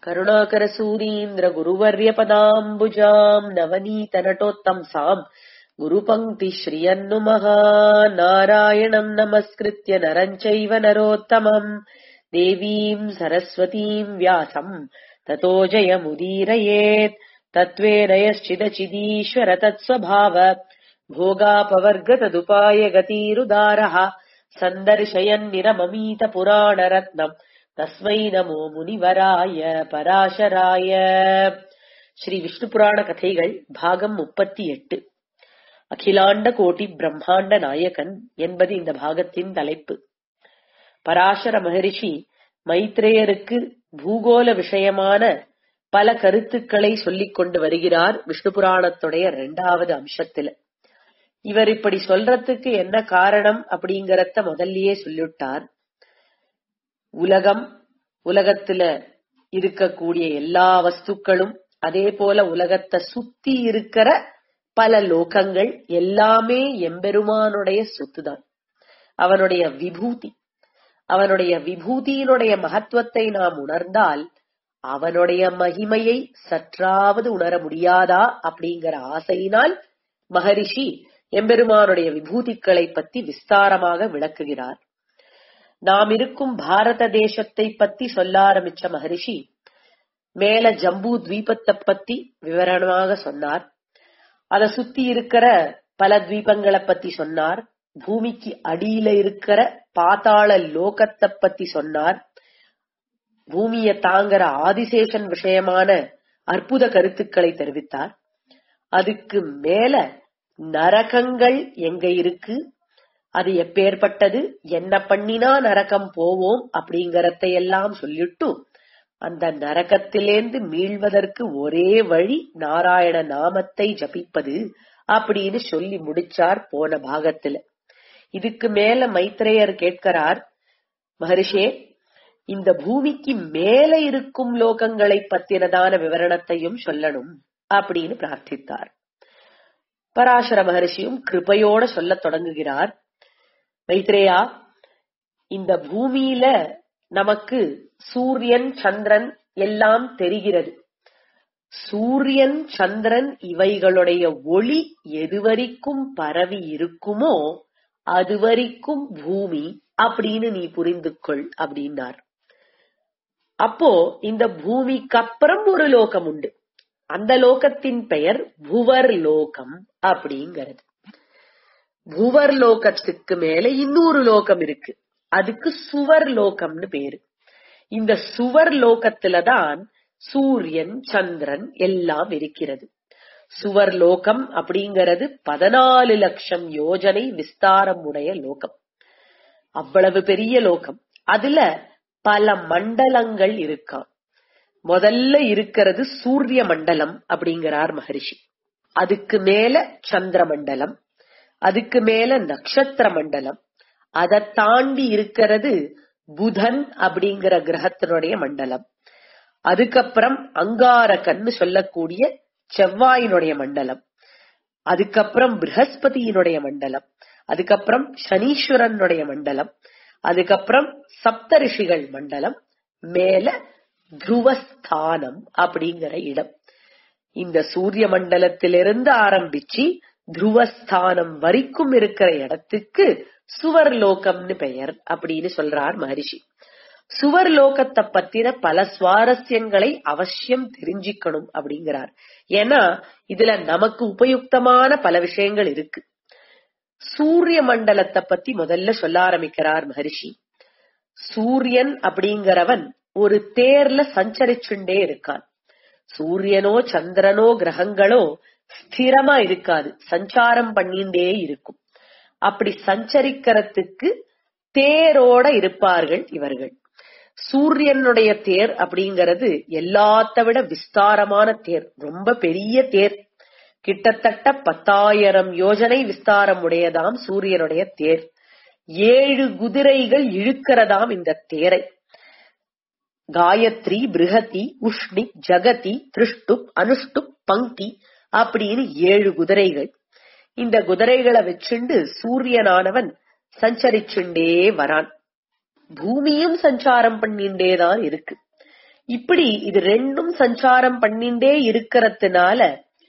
करुणाकरसूरीन्द्रगुरुवर्यपदाम्बुजाम् नवनीतनटोत्तंसाम् गुरुपङ्क्तिश्रियन्नुमः नारायणम् नमस्कृत्य नरम् चैव नरोत्तमम् देवीम् सरस्वतीम् व्यासम् ततो जयमुदीरयेत् तत्त्वेन यश्चिदचिदीश्वर तत्स्वभाव भोगापवर्गतदुपाय गतिरुदारः सन्दर्शयन्निरममीतपुराणरत्नम् तस्मै नमो முனிவராய பராசராய ஸ்ரீ விஷ்ணு புராண கதைகள் பாகம் முப்பத்தி எட்டு அகிலாண்ட கோட்டி பிரம்மாண்ட நாயகன் என்பது இந்த பாகத்தின் தலைப்பு பராசர மகரிஷி மைத்ரேயருக்கு பூகோள விஷயமான பல கருத்துக்களை சொல்லிக் கொண்டு வருகிறார் விஷ்ணு புராணத்துடைய இரண்டாவது அம்சத்துல இவர் இப்படி சொல்றதுக்கு என்ன காரணம் அப்படிங்கறத முதல்லயே சொல்லிவிட்டார் உலகம் உலகத்துல இருக்கக்கூடிய எல்லா வஸ்துக்களும் அதே போல உலகத்தை சுத்தி இருக்கிற பல லோகங்கள் எல்லாமே எம்பெருமானுடைய சொத்துதான் அவனுடைய விபூதி அவனுடைய விபூதியினுடைய மகத்துவத்தை நாம் உணர்ந்தால் அவனுடைய மகிமையை சற்றாவது உணர முடியாதா அப்படிங்கிற ஆசையினால் மகரிஷி எம்பெருமானுடைய விபூதிகளை பத்தி விஸ்தாரமாக விளக்குகிறார் நாம் இருக்கும் பாரத தேசத்தை பத்தி சொல்ல ஆரம்பிச்ச மகரிஷி மேல ஜம்பு தீபத்தை பத்தி விவரணமாக சொன்னார் அதை சுத்தி இருக்கிற பல தீபங்களை பத்தி சொன்னார் பூமிக்கு அடியில இருக்கிற பாதாள லோகத்தை பத்தி சொன்னார் பூமியை தாங்கிற ஆதிசேஷன் விஷயமான அற்புத கருத்துக்களை தெரிவித்தார் அதுக்கு மேல நரகங்கள் எங்க இருக்கு அது எப்பேற்பட்டது என்ன பண்ணினா நரகம் போவோம் அப்படிங்கறத எல்லாம் சொல்லிட்டு அந்த நரகத்திலேந்து மீள்வதற்கு ஒரே வழி நாராயண நாமத்தை ஜபிப்பது அப்படின்னு சொல்லி முடிச்சார் போன பாகத்துல இதுக்கு மேல மைத்ரேயர் கேட்கிறார் மகரிஷே இந்த பூமிக்கு மேல இருக்கும் லோகங்களை பத்தினதான விவரணத்தையும் சொல்லணும் அப்படின்னு பிரார்த்தித்தார் பராசர மகரிஷியும் கிருபையோட சொல்ல தொடங்குகிறார் மைத்ரேயா இந்த பூமியில நமக்கு சூரியன் சந்திரன் எல்லாம் தெரிகிறது சூரியன் சந்திரன் இவைகளுடைய ஒளி எதுவரைக்கும் பரவி இருக்குமோ அதுவரைக்கும் பூமி அப்படின்னு நீ புரிந்து கொள் அப்படின்னார் அப்போ இந்த பூமிக்கு அப்புறம் ஒரு லோகம் உண்டு அந்த லோகத்தின் பெயர் புவர் லோகம் அப்படிங்கிறது புவர் லோகத்துக்கு மேல இன்னொரு லோகம் இருக்கு அதுக்கு சுவர் லோகம்னு பேரு இந்த சுவர் லோகத்துலதான் சூரியன் சந்திரன் எல்லாம் இருக்கிறது சுவர் லோகம் அப்படிங்கிறது பதினாலு லட்சம் யோஜனை விஸ்தாரம் உடைய லோகம் அவ்வளவு பெரிய லோகம் அதுல பல மண்டலங்கள் இருக்காம் முதல்ல இருக்கிறது சூரிய மண்டலம் அப்படிங்கிறார் மகரிஷி அதுக்கு மேல சந்திர மண்டலம் அதுக்கு மேல நட்சத்திர மண்டலம் அதை தாண்டி இருக்கிறது புதன் அப்படிங்கிற கிரகத்தினுடைய மண்டலம் அதுக்கப்புறம் அங்காரகன்னு சொல்லக்கூடிய செவ்வாயினுடைய மண்டலம் அதுக்கப்புறம் பிரகஸ்பதியினுடைய மண்டலம் அதுக்கப்புறம் சனீஸ்வரனுடைய மண்டலம் அதுக்கப்புறம் சப்த ரிஷிகள் மண்டலம் மேல துருவஸ்தானம் அப்படிங்கிற இடம் இந்த சூரிய மண்டலத்திலிருந்து ஆரம்பிச்சு துருவஸ்தானம் வரைக்கும் இருக்கிற இடத்துக்கு சுவர் லோகம்னு பெயர் அப்படின்னு சொல்றார் மகரிஷி சுவர் லோகத்தை பத்தின பல சுவாரஸ்யங்களை அவசியம் தெரிஞ்சுக்கணும் அப்படிங்கிறார் ஏன்னா இதுல நமக்கு உபயுக்தமான பல விஷயங்கள் இருக்கு சூரிய மண்டலத்தை பத்தி முதல்ல சொல்ல ஆரம்பிக்கிறார் மகரிஷி சூரியன் அப்படிங்கிறவன் ஒரு தேர்ல சஞ்சரிச்சுண்டே இருக்கான் சூரியனோ சந்திரனோ கிரகங்களோ ஸ்திரமா இருக்காது சஞ்சாரம் பண்ணிண்டே இருக்கும் அப்படி சஞ்சரிக்கிறதுக்கு தேரோட இருப்பார்கள் இவர்கள் சூரியனுடைய தேர் அப்படிங்கிறது எல்லாத்த விட விஸ்தாரமான தேர் ரொம்ப பெரிய தேர் கிட்டத்தட்ட பத்தாயிரம் யோஜனை விஸ்தாரம் உடையதாம் சூரியனுடைய தேர் ஏழு குதிரைகள் இழுக்கிறதாம் இந்த தேரை காயத்ரி பிருகதி உஷ்ணி ஜகதி திருஷ்டுப் அனுஷ்டுப் பங்கி அப்படின்னு ஏழு குதிரைகள் இந்த குதிரைகளை வச்சுண்டு சூரியனானவன் சஞ்சரிச்சுண்டே வரான் பூமியும் சஞ்சாரம் பண்ணிண்டேதான் இருக்கு இப்படி இது ரெண்டும் சஞ்சாரம் பண்ணிண்டே இருக்கிறதுனால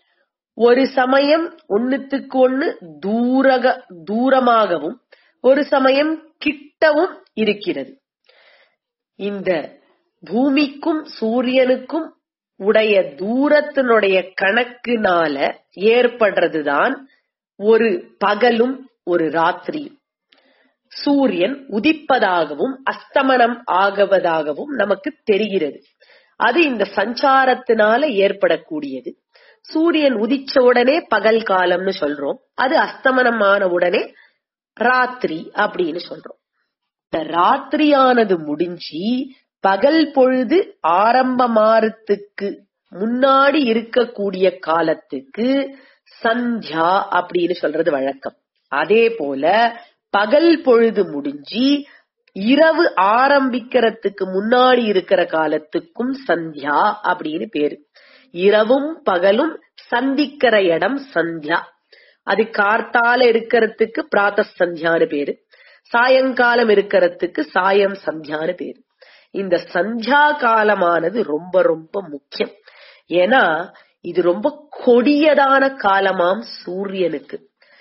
ஒரு சமயம் ஒண்ணுத்துக்கு ஒண்ணு தூரக தூரமாகவும் ஒரு சமயம் கிட்டவும் இருக்கிறது இந்த பூமிக்கும் சூரியனுக்கும் உடைய தூரத்தினுடைய கணக்குனால ஏற்படுறதுதான் ஒரு பகலும் ஒரு ராத்திரியும் சூரியன் உதிப்பதாகவும் அஸ்தமனம் ஆகுவதாகவும் நமக்கு தெரிகிறது அது இந்த சஞ்சாரத்தினால ஏற்படக்கூடியது சூரியன் உதிச்ச உடனே பகல் காலம்னு சொல்றோம் அது அஸ்தமனமான உடனே ராத்திரி அப்படின்னு சொல்றோம் இந்த ராத்திரியானது முடிஞ்சி பகல் பொழுது ஆரம்பமாறத்துக்கு முன்னாடி இருக்கக்கூடிய காலத்துக்கு சந்தியா அப்படின்னு சொல்றது வழக்கம் அதே போல பகல் பொழுது முடிஞ்சி இரவு ஆரம்பிக்கிறதுக்கு முன்னாடி இருக்கிற காலத்துக்கும் சந்தியா அப்படின்னு பேரு இரவும் பகலும் சந்திக்கிற இடம் சந்தியா அது கார்த்தால இருக்கிறதுக்கு பிராத்த சந்தியான்னு பேரு சாயங்காலம் இருக்கிறதுக்கு சாயம் சந்தியான்னு பேரு இந்த சந்தியா காலமானது ரொம்ப ரொம்ப முக்கியம் ஏன்னா இது ரொம்ப கொடியதான காலமாம் சூரியனுக்கு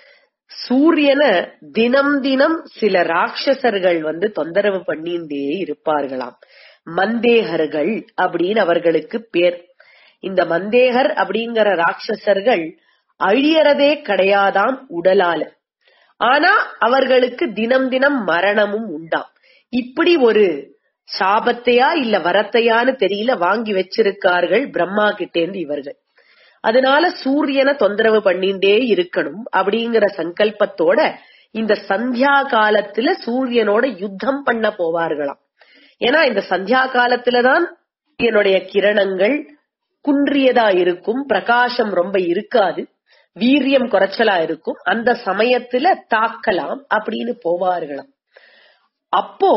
சூரியனை தினம் தினம் சில ராட்சசர்கள் வந்து தொந்தரவு பண்ணிண்டே இருப்பார்களாம் மந்தேகர்கள் அப்படின்னு அவர்களுக்கு பேர் இந்த மந்தேகர் அப்படிங்கிற ராட்சசர்கள் அழியறதே கிடையாதாம் உடலால ஆனா அவர்களுக்கு தினம் தினம் மரணமும் உண்டாம் இப்படி ஒரு சாபத்தையா இல்ல வரத்தையான்னு தெரியல வாங்கி வச்சிருக்கார்கள் பிரம்மா கிட்டேந்து இவர்கள் அதனால சூரியனை தொந்தரவு பண்ணிண்டே இருக்கணும் அப்படிங்கிற சங்கல்பத்தோட இந்த சந்தியா காலத்துல சூரியனோட யுத்தம் பண்ண போவார்களாம் ஏன்னா இந்த சந்தியா காலத்துலதான் சூரியனுடைய கிரணங்கள் குன்றியதா இருக்கும் பிரகாசம் ரொம்ப இருக்காது வீரியம் குறைச்சலா இருக்கும் அந்த சமயத்துல தாக்கலாம் அப்படின்னு போவார்களாம் அப்போ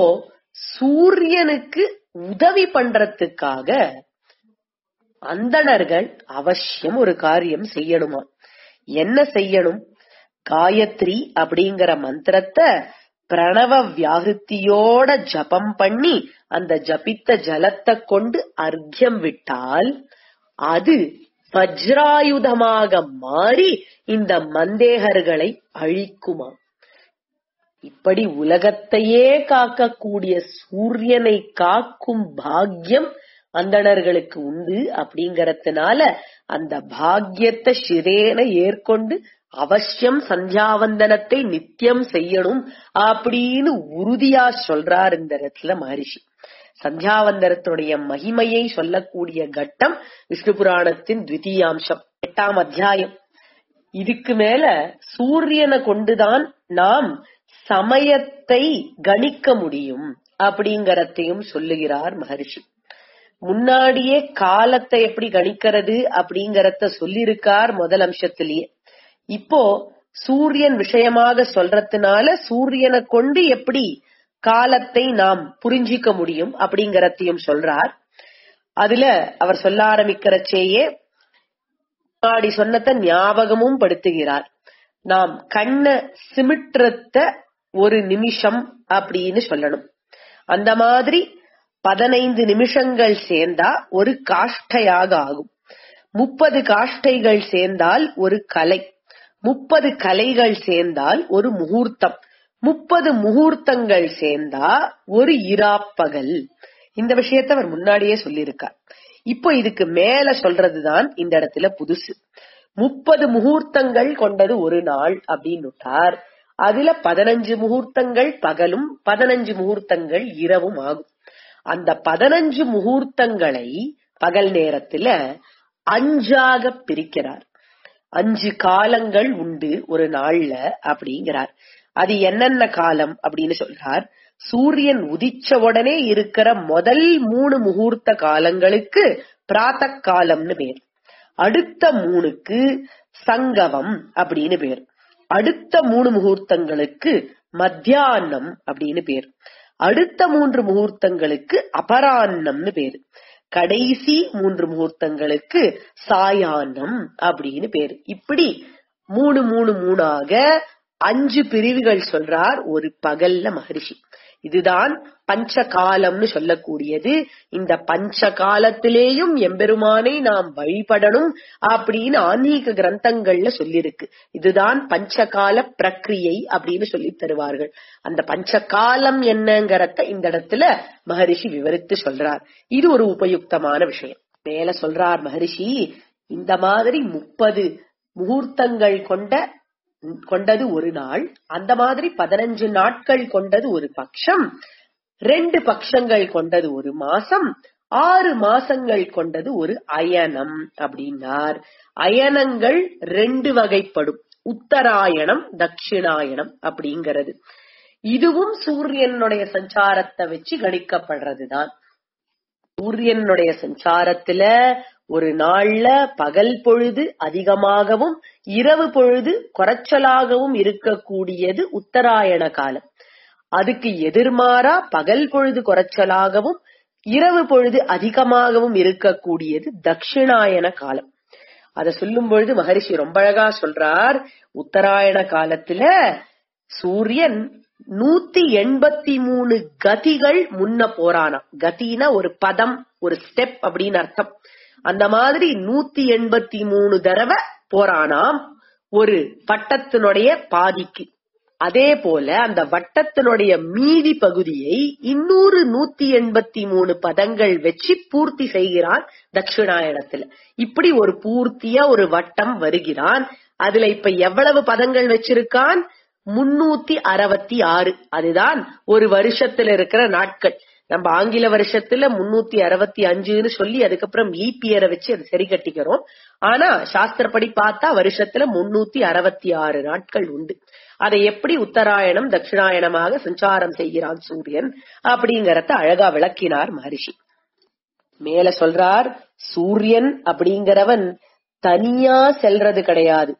சூரியனுக்கு உதவி பண்றதுக்காக அந்தணர்கள் அவசியம் ஒரு காரியம் செய்யணுமா என்ன செய்யணும் காயத்ரி அப்படிங்கிற மந்திரத்தை பிரணவ வியாகிருத்தியோட ஜபம் பண்ணி அந்த ஜபித்த ஜலத்தை கொண்டு அர்க்கியம் விட்டால் அது வஜ்ராயுதமாக மாறி இந்த மந்தேகர்களை அழிக்குமா இப்படி உலகத்தையே காக்கக்கூடிய சூரியனை காக்கும் பாக்கியம் அந்தணர்களுக்கு உண்டு அப்படிங்கறதுனால அந்த பாக்கியத்தை சிரேன ஏற்கொண்டு அவசியம் சந்தியாவந்தனத்தை நித்தியம் செய்யணும் அப்படின்னு உறுதியா சொல்றார் இந்த இடத்துல மகரிஷி சந்தியாவந்தனத்துடைய மகிமையை சொல்லக்கூடிய கட்டம் விஷ்ணு புராணத்தின் த்விதீயாம்சம் எட்டாம் அத்தியாயம் இதுக்கு மேல சூரியனை கொண்டுதான் நாம் சமயத்தை கணிக்க முடியும் அப்படிங்கறதையும் சொல்லுகிறார் மகரிஷி முன்னாடியே காலத்தை எப்படி கணிக்கிறது அப்படிங்கறத சொல்லியிருக்கார் முதல் அம்சத்திலேயே இப்போ சூரியன் விஷயமாக சொல்றதுனால சூரியனை கொண்டு எப்படி காலத்தை நாம் புரிஞ்சிக்க முடியும் அப்படிங்கறதையும் சொல்றார் அதுல அவர் சொல்ல ஆரம்பிக்கிறச்சேயே முன்னாடி சொன்னத ஞாபகமும் படுத்துகிறார் நாம் கண்ண சிமிட்டுறத ஒரு நிமிஷம் அப்படின்னு சொல்லணும் அந்த மாதிரி பதினைந்து நிமிஷங்கள் சேர்ந்தா ஒரு காஷ்டையாக ஆகும் முப்பது காஷ்டைகள் சேர்ந்தால் ஒரு கலை முப்பது கலைகள் சேர்ந்தால் ஒரு முகூர்த்தம் முப்பது முகூர்த்தங்கள் சேர்ந்தா ஒரு இராப்பகல் இந்த விஷயத்த அவர் முன்னாடியே சொல்லியிருக்கார் இப்போ இதுக்கு மேல சொல்றதுதான் இந்த இடத்துல புதுசு முப்பது முகூர்த்தங்கள் கொண்டது ஒரு நாள் அப்படின்னுட்டார் அதுல பதினஞ்சு முகூர்த்தங்கள் பகலும் பதினஞ்சு முகூர்த்தங்கள் இரவும் ஆகும் அந்த பதினஞ்சு முகூர்த்தங்களை பகல் நேரத்துல அஞ்சாக பிரிக்கிறார் அஞ்சு காலங்கள் உண்டு ஒரு நாள்ல அப்படிங்கிறார் அது என்னென்ன காலம் அப்படின்னு சொல்றார் சூரியன் உதிச்ச உடனே இருக்கிற முதல் மூணு முகூர்த்த காலங்களுக்கு பிராத்த காலம்னு பேர் அடுத்த மூணுக்கு சங்கவம் அப்படின்னு பேர் அடுத்த மூணு முகூர்த்தங்களுக்கு மத்தியானம் அப்படின்னு பேர் அடுத்த மூன்று முகூர்த்தங்களுக்கு அபரான்னம்னு பேரு கடைசி மூன்று முகூர்த்தங்களுக்கு சாயானம் அப்படின்னு பேரு இப்படி மூணு மூணு மூணாக அஞ்சு பிரிவுகள் சொல்றார் ஒரு பகல்ல மகரிஷி இதுதான் பஞ்ச காலம்னு சொல்லக்கூடியது இந்த பஞ்ச காலத்திலேயும் எம்பெருமானை நாம் வழிபடணும் அப்படின்னு ஆன்மீக கிரந்தங்கள்ல சொல்லியிருக்கு இதுதான் பஞ்சகால பிரக்ரியை அப்படின்னு சொல்லி தருவார்கள் அந்த பஞ்சகாலம் என்னங்கறத இந்த இடத்துல மகரிஷி விவரித்து சொல்றார் இது ஒரு உபயுக்தமான விஷயம் மேல சொல்றார் மகரிஷி இந்த மாதிரி முப்பது முகூர்த்தங்கள் கொண்ட கொண்டது ஒரு நாள் அந்த மாதிரி பதினஞ்சு நாட்கள் கொண்டது ஒரு பட்சம் ரெண்டு பட்சங்கள் கொண்டது ஒரு மாசம் ஆறு மாசங்கள் கொண்டது ஒரு அயனம் அப்படின்னார் அயனங்கள் ரெண்டு வகைப்படும் உத்தராயணம் தட்சிணாயணம் அப்படிங்கிறது இதுவும் சூரியனுடைய சஞ்சாரத்தை வச்சு கணிக்கப்படுறதுதான் சூரியனுடைய சஞ்சாரத்துல ஒரு நாள்ல பகல் பொழுது அதிகமாகவும் இரவு பொழுது குறைச்சலாகவும் இருக்கக்கூடியது உத்தராயண காலம் அதுக்கு எதிர்மாறா பகல் பொழுது குறைச்சலாகவும் இரவு பொழுது அதிகமாகவும் இருக்கக்கூடியது தட்சிணாயன காலம் அத சொல்லும் பொழுது மகரிஷி ரொம்ப அழகா சொல்றார் உத்தராயண காலத்துல சூரியன் நூத்தி எண்பத்தி மூணு கதிகள் முன்ன போறானாம் கதினா ஒரு பதம் ஒரு ஸ்டெப் அப்படின்னு அர்த்தம் அந்த மாதிரி நூத்தி எண்பத்தி மூணு தடவை போறானாம் ஒரு வட்டத்தினுடைய பாதிக்கு அதே போல அந்த வட்டத்தினுடைய மீதி பகுதியை இன்னொரு நூத்தி எண்பத்தி மூணு பதங்கள் வச்சு பூர்த்தி செய்கிறான் தட்சிணாயனத்துல இப்படி ஒரு பூர்த்தியா ஒரு வட்டம் வருகிறான் அதுல இப்ப எவ்வளவு பதங்கள் வச்சிருக்கான் முன்னூத்தி அறுபத்தி ஆறு அதுதான் ஒரு வருஷத்துல இருக்கிற நாட்கள் நம்ம ஆங்கில வருஷத்துல முன்னூத்தி அறுபத்தி அஞ்சுன்னு சொல்லி அதுக்கப்புறம் லீப் இயரை வச்சு அது சரி கட்டிக்கிறோம் ஆனா சாஸ்திரப்படி பார்த்தா வருஷத்துல முன்னூத்தி அறுபத்தி ஆறு நாட்கள் உண்டு அதை எப்படி உத்தராயணம் தட்சிணாயணமாக சஞ்சாரம் செய்கிறான் சூரியன் அப்படிங்கறத அழகா விளக்கினார் மகரிஷி மேல சொல்றார் சூரியன் அப்படிங்கிறவன் தனியா செல்றது கிடையாது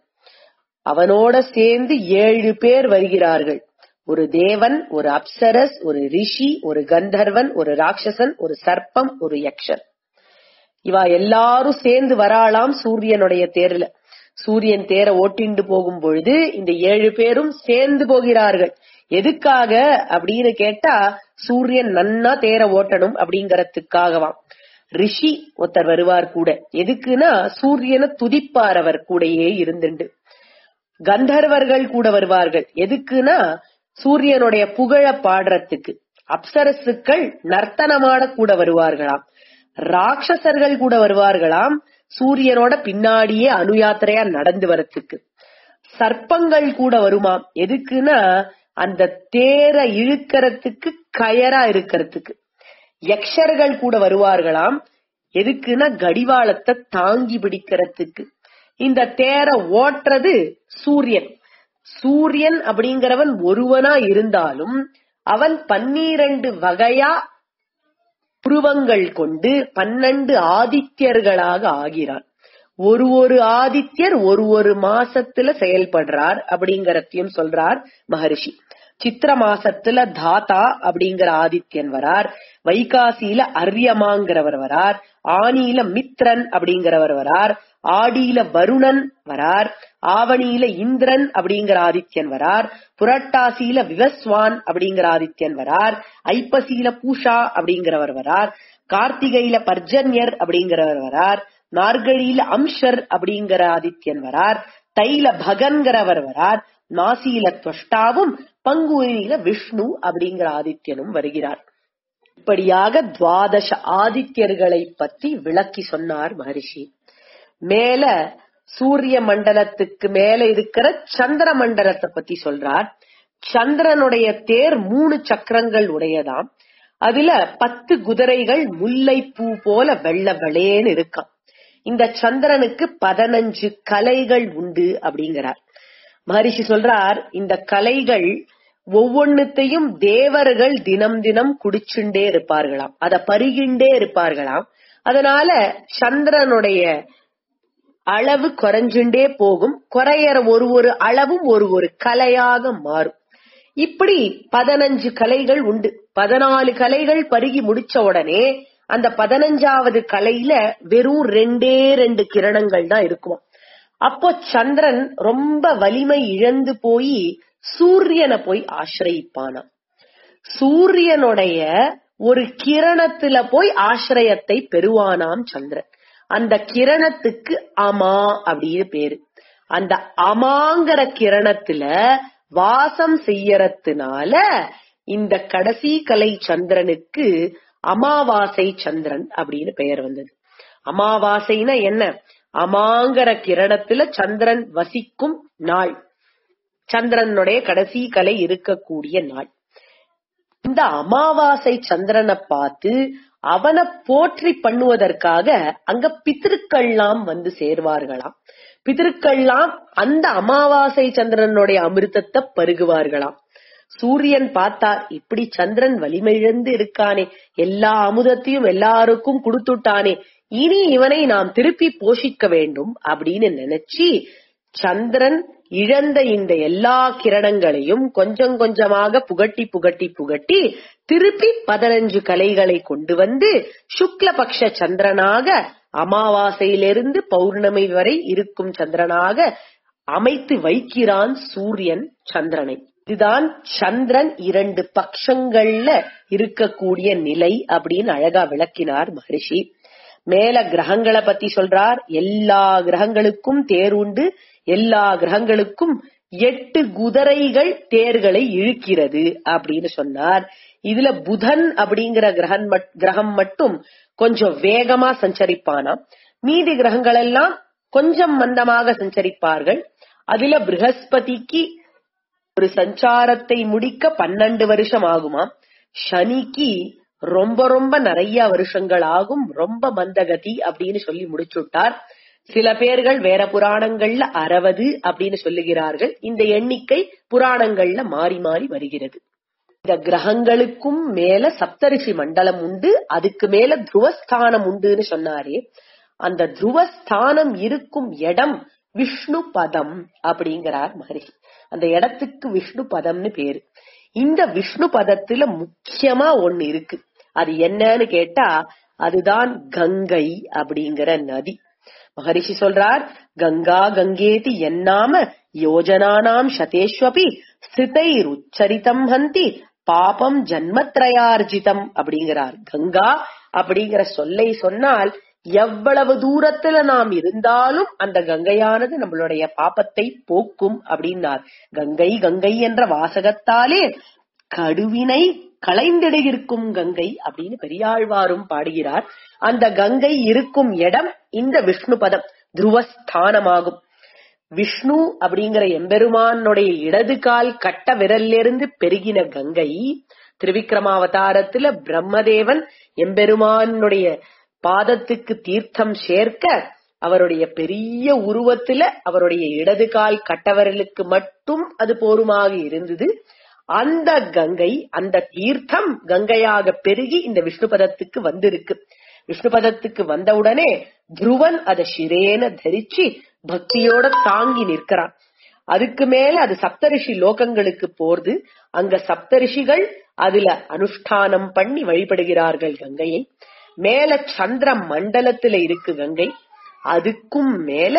அவனோட சேர்ந்து ஏழு பேர் வருகிறார்கள் ஒரு தேவன் ஒரு அப்சரஸ் ஒரு ரிஷி ஒரு கந்தர்வன் ஒரு ராட்சசன் ஒரு சர்ப்பம் ஒரு யக்ஷன் இவா எல்லாரும் சேர்ந்து வராளாம் சூரியனுடைய தேர்ல சூரியன் தேர ஓட்டிண்டு போகும் பொழுது இந்த ஏழு பேரும் சேர்ந்து போகிறார்கள் எதுக்காக அப்படின்னு கேட்டா சூரியன் நன்னா தேர ஓட்டணும் அப்படிங்கறதுக்காகவாம் ரிஷி ஒருத்தர் வருவார் கூட எதுக்குன்னா சூரியனை துதிப்பார் அவர் கூடயே இருந்துண்டு கந்தர்வர்கள் கூட வருவார்கள் எதுக்குன்னா சூரியனுடைய புகழ பாடுறதுக்கு அப்சரசுக்கள் நர்த்தனமாட கூட வருவார்களாம் ராட்சசர்கள் கூட வருவார்களாம் சூரியனோட பின்னாடியே அனுயாத்திரையா நடந்து வரத்துக்கு சர்ப்பங்கள் கூட வருமாம் எதுக்குன்னா அந்த தேர இழுக்கிறதுக்கு கயரா இருக்கிறதுக்கு யக்ஷர்கள் கூட வருவார்களாம் எதுக்குன்னா கடிவாளத்தை தாங்கி பிடிக்கிறதுக்கு இந்த தேர ஓட்டுறது சூரியன் சூரியன் அப்படிங்கிறவன் ஒருவனா இருந்தாலும் அவன் பன்னிரண்டு வகையா புருவங்கள் கொண்டு பன்னெண்டு ஆதித்யர்களாக ஆகிறான் ஒரு ஒரு ஆதித்யர் ஒரு ஒரு மாசத்துல செயல்படுறார் அப்படிங்கறதையும் சொல்றார் மகரிஷி சித்திர மாசத்துல தாத்தா அப்படிங்கிற ஆதித்யன் வரார் வைகாசியில அரியமாங்கிறவர் வரார் ஆனியில மித்ரன் அப்படிங்கிறவர் வரார் ஆடியில வருணன் வரார் ஆவணியில இந்திரன் அப்படிங்கிற ஆதித்யன் வரார் புரட்டாசியில விவஸ்வான் அப்படிங்கிற ஆதித்யன் வரார் ஐப்பசியில பூஷா அப்படிங்கிறவர் வரார் கார்த்திகையில பர்ஜன்யர் அப்படிங்கிறவர் வரார் மார்கழியில அம்ஷர் அப்படிங்கிற ஆதித்யன் வரார் தைல பகன்கிறவர் வரார் நாசியில துவஷ்டாவும் பங்குனியில விஷ்ணு அப்படிங்கிற ஆதித்யனும் வருகிறார் இப்படியாக துவாதச ஆதித்யர்களை பத்தி விளக்கி சொன்னார் மகரிஷி மேல சூரிய மண்டலத்துக்கு மேல இருக்கிற சந்திர மண்டலத்தை பத்தி சொல்றார் சந்திரனுடைய தேர் மூணு சக்கரங்கள் உடையதாம் அதுல பத்து குதிரைகள் முல்லை பூ போல வெள்ள வெளேன்னு இருக்காம் இந்த சந்திரனுக்கு பதினஞ்சு கலைகள் உண்டு அப்படிங்கிறார் மகரிஷி சொல்றார் இந்த கலைகள் ஒவ்வொன்னுத்தையும் தேவர்கள் தினம் தினம் குடிச்சுண்டே இருப்பார்களாம் அத பருகிண்டே இருப்பார்களாம் அதனால சந்திரனுடைய அளவு குறைஞ்சுண்டே போகும் குறையற ஒரு ஒரு அளவும் ஒரு ஒரு கலையாக மாறும் இப்படி பதினஞ்சு கலைகள் உண்டு பதினாலு கலைகள் பருகி முடிச்ச உடனே அந்த பதினஞ்சாவது கலையில வெறும் ரெண்டே ரெண்டு கிரணங்கள் தான் இருக்குமா அப்போ சந்திரன் ரொம்ப வலிமை இழந்து போய் சூரியனை போய் ஆசிரயிப்பானாம் சூரியனுடைய ஒரு கிரணத்துல போய் ஆசிரியத்தை பெறுவானாம் சந்திரன் அந்த கிரணத்துக்கு அமா அப்படின்னு பேரு அந்த அமாங்கிற கிரணத்துல வாசம் செய்யறதுனால இந்த கடைசி கலை சந்திரனுக்கு அமாவாசை சந்திரன் அப்படின்னு பெயர் வந்தது அமாவாசைனா என்ன அமாங்கிற கிரணத்துல சந்திரன் வசிக்கும் நாள் சந்திரனுடைய கடைசி கலை இருக்கக்கூடிய நாள் இந்த அமாவாசை சந்திரனை பார்த்து அவனை போற்றி பண்ணுவதற்காக அங்க பித்திருக்கள்லாம் வந்து சேர்வார்களாம் பித்திருக்கள்லாம் அந்த அமாவாசை சந்திரனுடைய அமிர்தத்தை பருகுவார்களாம் சூரியன் பார்த்தார் இப்படி சந்திரன் வலிமையிழந்து இருக்கானே எல்லா அமுதத்தையும் எல்லாருக்கும் கொடுத்துட்டானே இனி இவனை நாம் திருப்பி போஷிக்க வேண்டும் அப்படின்னு நினைச்சு சந்திரன் இழந்த இந்த எல்லா கிரணங்களையும் கொஞ்சம் கொஞ்சமாக புகட்டி புகட்டி புகட்டி திருப்பி பதினஞ்சு கலைகளை கொண்டு வந்து சுக்லபக்ஷ சந்திரனாக அமாவாசையிலிருந்து பௌர்ணமி வரை இருக்கும் சந்திரனாக அமைத்து வைக்கிறான் சூரியன் சந்திரனை இதுதான் சந்திரன் இரண்டு பக்ஷங்கள்ல இருக்கக்கூடிய நிலை அப்படின்னு அழகா விளக்கினார் மகரிஷி மேல கிரகங்களை பத்தி சொல்றார் எல்லா கிரகங்களுக்கும் தேர் உண்டு எல்லா கிரகங்களுக்கும் எட்டு குதிரைகள் தேர்களை இழுக்கிறது அப்படின்னு சொன்னார் இதுல புதன் அப்படிங்கிற கிரகன் கிரகம் மட்டும் கொஞ்சம் வேகமா சஞ்சரிப்பானாம் மீதி கிரகங்கள் எல்லாம் கொஞ்சம் மந்தமாக சஞ்சரிப்பார்கள் அதுல ப்ரஹஸ்பதிக்கு ஒரு சஞ்சாரத்தை முடிக்க பன்னெண்டு வருஷம் ஆகுமாம் சனிக்கு ரொம்ப ரொம்ப நிறைய வருஷங்கள் ஆகும் ரொம்ப மந்தகதி அப்படின்னு சொல்லி முடிச்சுட்டார் சில பேர்கள் வேற புராணங்கள்ல அறுபது அப்படின்னு சொல்லுகிறார்கள் இந்த எண்ணிக்கை புராணங்கள்ல மாறி மாறி வருகிறது இந்த கிரகங்களுக்கும் மேல சப்தரிஷி மண்டலம் உண்டு அதுக்கு மேல துருவஸ்தானம் உண்டுன்னு சொன்னாரே அந்த துருவஸ்தானம் இருக்கும் இடம் விஷ்ணு பதம் அப்படிங்கிறார் மகரிஷி அந்த இடத்துக்கு விஷ்ணு பதம்னு பேரு இந்த விஷ்ணு பதத்துல முக்கியமா ஒண்ணு இருக்கு அது என்னன்னு கேட்டா அதுதான் கங்கை அப்படிங்கிற நதி மகரிஷி சொல்றார் கங்கா கங்கேதி என்னாம யோஜனானாம் சதேஷ்வபி ஸ்திதைர் உச்சரித்தம் ஹந்தி பாபம் ஜன்மத்ரயார்ஜிதம் அப்படிங்கிறார் கங்கா அப்படிங்கிற சொல்லை சொன்னால் எவ்வளவு தூரத்துல நாம் இருந்தாலும் அந்த கங்கையானது நம்மளுடைய பாப்பத்தை போக்கும் அப்படின்னார் கங்கை கங்கை என்ற வாசகத்தாலே கடுவினை களைந்திடுகிருக்கும் கங்கை அப்படின்னு பெரியாழ்வாரும் பாடுகிறார் அந்த கங்கை இருக்கும் இடம் இந்த விஷ்ணு பதம் துருவஸ்தானமாகும் விஷ்ணு அப்படிங்கிற எம்பெருமானுடைய இடது கால் கட்ட விரலிலிருந்து பெருகின கங்கை திருவிக்ரமாவதாரத்துல பிரம்மதேவன் எம்பெருமானுடைய பாதத்துக்கு தீர்த்தம் சேர்க்க அவருடைய பெரிய உருவத்துல அவருடைய இடது கால் கட்டவரலுக்கு மட்டும் அது போருமாக இருந்தது அந்த கங்கை அந்த தீர்த்தம் கங்கையாக பெருகி இந்த விஷ்ணு பதத்துக்கு வந்திருக்கு விஷ்ணு பதத்துக்கு வந்தவுடனே துருவன் அதை சிரேன தரிச்சு பக்தியோட தாங்கி நிற்கிறான் அதுக்கு மேல அது சப்தரிஷி லோகங்களுக்கு போறது அங்க சப்தரிஷிகள் அதுல அனுஷ்டானம் பண்ணி வழிபடுகிறார்கள் கங்கையை மேல சந்திர மண்டலத்துல இருக்கு கங்கை அதுக்கும் மேல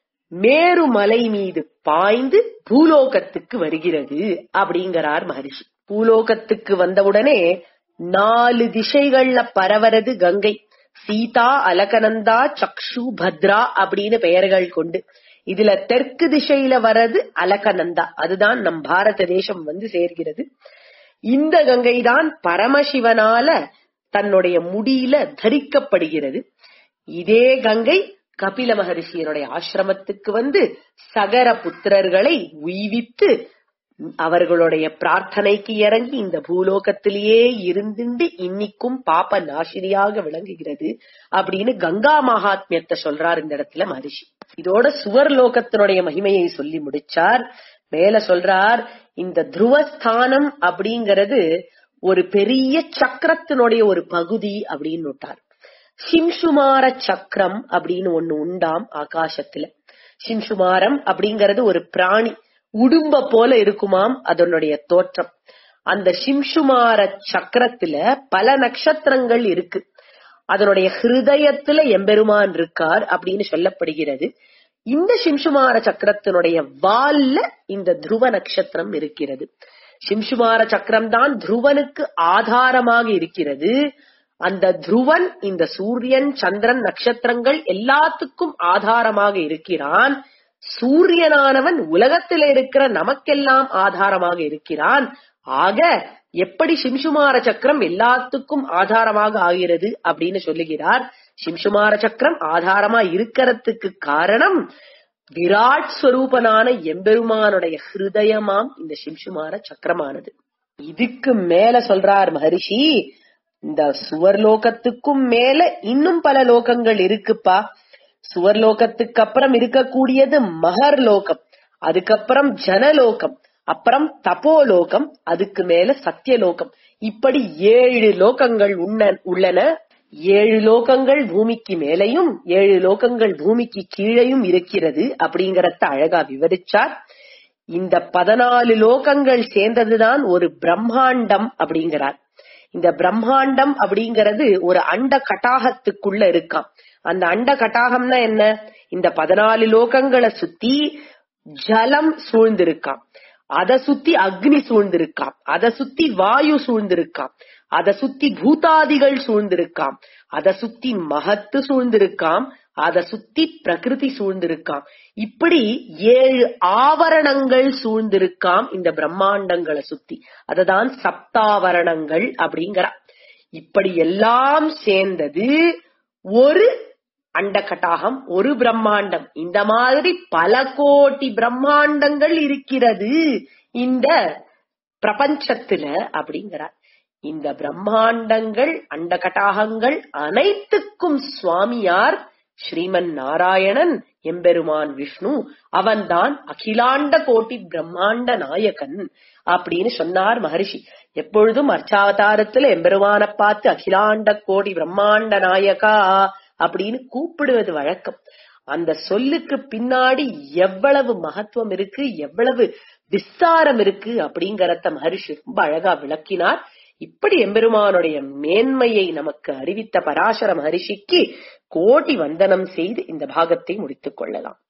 மேருமலை மீது பாய்ந்து பூலோகத்துக்கு வருகிறது அப்படிங்கிறார் மகரிஷி பூலோகத்துக்கு வந்தவுடனே நாலு திசைகள்ல பரவறது கங்கை சீதா அலகனந்தா சக்ஷு பத்ரா அப்படின்னு பெயர்கள் கொண்டு இதுல தெற்கு திசையில வர்றது அலகனந்தா அதுதான் நம் பாரத தேசம் வந்து சேர்கிறது இந்த கங்கை தான் பரமசிவனால தன்னுடைய முடியில தரிக்கப்படுகிறது இதே கங்கை கபில மகரிஷியனுடைய ஆசிரமத்துக்கு வந்து சகர புத்திரர்களை உய்வித்து அவர்களுடைய பிரார்த்தனைக்கு இறங்கி இந்த பூலோகத்திலேயே இருந்துண்டு இன்னிக்கும் பாப்ப நாசினியாக விளங்குகிறது அப்படின்னு கங்கா மகாத்மியத்தை சொல்றார் இந்த இடத்துல மகரிஷி இதோட சுவர் லோகத்தினுடைய மகிமையை சொல்லி முடிச்சார் மேல சொல்றார் இந்த துருவஸ்தானம் அப்படிங்கிறது ஒரு பெரிய சக்கரத்தினுடைய ஒரு பகுதி அப்படின்னு விட்டார் சிம்சுமார சக்கரம் அப்படின்னு ஒண்ணு உண்டாம் ஆகாசத்துல சிம்சுமாரம் அப்படிங்கறது ஒரு பிராணி உடும்ப போல இருக்குமாம் அதனுடைய தோற்றம் அந்த சிம்சுமார சக்கரத்துல பல நட்சத்திரங்கள் இருக்கு அதனுடைய ஹிருதயத்துல எம்பெருமான் இருக்கார் அப்படின்னு சொல்லப்படுகிறது இந்த சிம்சுமார சக்கரத்தினுடைய வால்ல இந்த துருவ நட்சத்திரம் இருக்கிறது சிம்சுமார சக்கரம் தான் துருவனுக்கு ஆதாரமாக இருக்கிறது அந்த துருவன் இந்த சூரியன் சந்திரன் நட்சத்திரங்கள் எல்லாத்துக்கும் ஆதாரமாக இருக்கிறான் சூரியனானவன் உலகத்தில் இருக்கிற நமக்கெல்லாம் ஆதாரமாக இருக்கிறான் ஆக எப்படி சிம்சுமார சக்கரம் எல்லாத்துக்கும் ஆதாரமாக ஆகிறது அப்படின்னு சொல்லுகிறார் சிம்சுமார சக்கரம் ஆதாரமா இருக்கிறதுக்கு காரணம் விராட் ஸ்வரூபனான எம்பெருமானுடைய ஹிருதயமாம் இந்த சிம்சுமார சக்கரமானது இதுக்கு மேல சொல்றார் மகரிஷி இந்த சுவர்லோகத்துக்கும் மேல இன்னும் பல லோகங்கள் இருக்குப்பா சுவர்லோகத்துக்கு அப்புறம் இருக்கக்கூடியது மகர் லோகம் அதுக்கப்புறம் ஜனலோகம் அப்புறம் தபோலோகம் அதுக்கு மேல சத்தியலோகம் இப்படி ஏழு லோகங்கள் உண்ண- உள்ளன ஏழு லோகங்கள் பூமிக்கு மேலையும் ஏழு லோகங்கள் பூமிக்கு கீழையும் இருக்கிறது அப்படிங்கறத அழகா விவரிச்சார் இந்த பதினாலு லோகங்கள் சேர்ந்ததுதான் ஒரு பிரம்மாண்டம் அப்படிங்கிறார் இந்த பிரம்மாண்டம் அப்படிங்கிறது ஒரு அண்ட கட்டாகத்துக்குள்ள இருக்காம் அந்த அண்ட கட்டாகம்னா என்ன இந்த பதினாலு லோகங்களை சுத்தி ஜலம் சூழ்ந்திருக்காம் அத சுத்தி அக்னி சூழ்ந்திருக்காம் அத சுத்தி வாயு சூழ்ந்திருக்காம் அத சுத்தி பூதாதிகள் சூழ்ந்திருக்காம் அத சுத்தி மகத்து சூழ்ந்திருக்காம் அத சுத்தி பிரகிருதி சூழ்ந்திருக்காம் இப்படி ஏழு ஆவரணங்கள் சூழ்ந்திருக்காம் இந்த பிரம்மாண்டங்களை சுத்தி அததான் சப்தாவரணங்கள் அப்படிங்கிறா இப்படி எல்லாம் சேர்ந்தது ஒரு அண்டகட்டாகம் ஒரு பிரம்மாண்டம் இந்த மாதிரி பல கோடி பிரம்மாண்டங்கள் இருக்கிறது இந்த பிரபஞ்சத்துல அப்படிங்கிறார் இந்த பிரம்மாண்டங்கள் அண்டகட்டாகங்கள் அனைத்துக்கும் சுவாமியார் ஸ்ரீமன் நாராயணன் எம்பெருமான் விஷ்ணு அவன்தான் அகிலாண்ட கோட்டி பிரம்மாண்ட நாயகன் அப்படின்னு சொன்னார் மகரிஷி எப்பொழுதும் அர்ச்சாவதாரத்துல எம்பெருமான பார்த்து அகிலாண்ட கோடி பிரம்மாண்ட நாயகா அப்படின்னு கூப்பிடுவது வழக்கம் அந்த சொல்லுக்கு பின்னாடி எவ்வளவு மகத்துவம் இருக்கு எவ்வளவு விஸ்தாரம் இருக்கு அப்படிங்கறத மகரிஷி ரொம்ப அழகா விளக்கினார் இப்படி எம்பெருமானுடைய மேன்மையை நமக்கு அறிவித்த பராசர மகரிஷிக்கு கோடி வந்தனம் செய்து இந்த பாகத்தை முடித்துக் கொள்ளலாம்